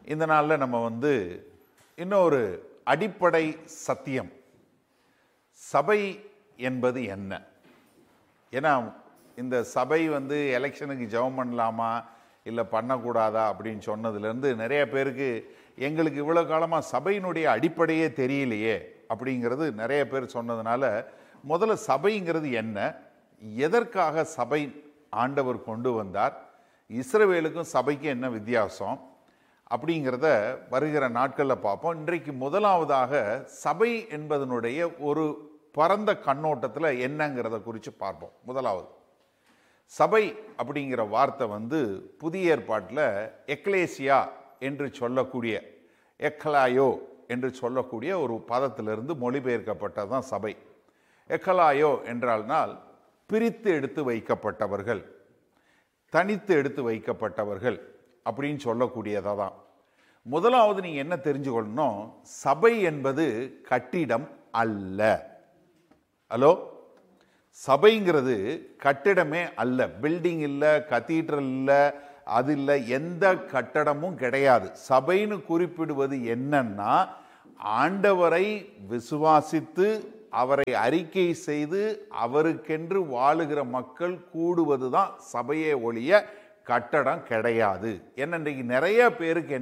இந்த நாளில் நம்ம வந்து இன்னொரு அடிப்படை சத்தியம் சபை என்பது என்ன ஏன்னா இந்த சபை வந்து எலெக்ஷனுக்கு ஜெபம் பண்ணலாமா இல்லை பண்ணக்கூடாதா அப்படின்னு சொன்னதுலேருந்து நிறைய பேருக்கு எங்களுக்கு இவ்வளோ காலமாக சபையினுடைய அடிப்படையே தெரியலையே அப்படிங்கிறது நிறைய பேர் சொன்னதுனால முதல்ல சபைங்கிறது என்ன எதற்காக சபை ஆண்டவர் கொண்டு வந்தார் இஸ்ரவேலுக்கும் சபைக்கும் என்ன வித்தியாசம் அப்படிங்கிறத வருகிற நாட்களில் பார்ப்போம் இன்றைக்கு முதலாவதாக சபை என்பதனுடைய ஒரு பரந்த கண்ணோட்டத்தில் என்னங்கிறத குறித்து பார்ப்போம் முதலாவது சபை அப்படிங்கிற வார்த்தை வந்து புதிய ஏற்பாட்டில் எக்லேசியா என்று சொல்லக்கூடிய எக்கலாயோ என்று சொல்லக்கூடிய ஒரு பதத்திலிருந்து மொழிபெயர்க்கப்பட்டது தான் சபை எக்கலாயோ என்றால்னால் பிரித்து எடுத்து வைக்கப்பட்டவர்கள் தனித்து எடுத்து வைக்கப்பட்டவர்கள் அப்படின்னு சொல்லக்கூடியதாக தான் முதலாவது நீங்கள் என்ன தெரிஞ்சுக்கொள்ளணும் சபை என்பது கட்டிடம் அல்ல ஹலோ சபைங்கிறது கட்டிடமே அல்ல பில்டிங் இல்லை கத்தீட்ரல் இல்லை அது இல்லை எந்த கட்டடமும் கிடையாது சபைன்னு குறிப்பிடுவது என்னன்னா ஆண்டவரை விசுவாசித்து அவரை அறிக்கை செய்து அவருக்கென்று வாழுகிற மக்கள் கூடுவது தான் சபையே ஒழிய கட்டடம் கிடையாது என்ன இன்றைக்கு நிறைய பேருக்கு என்ன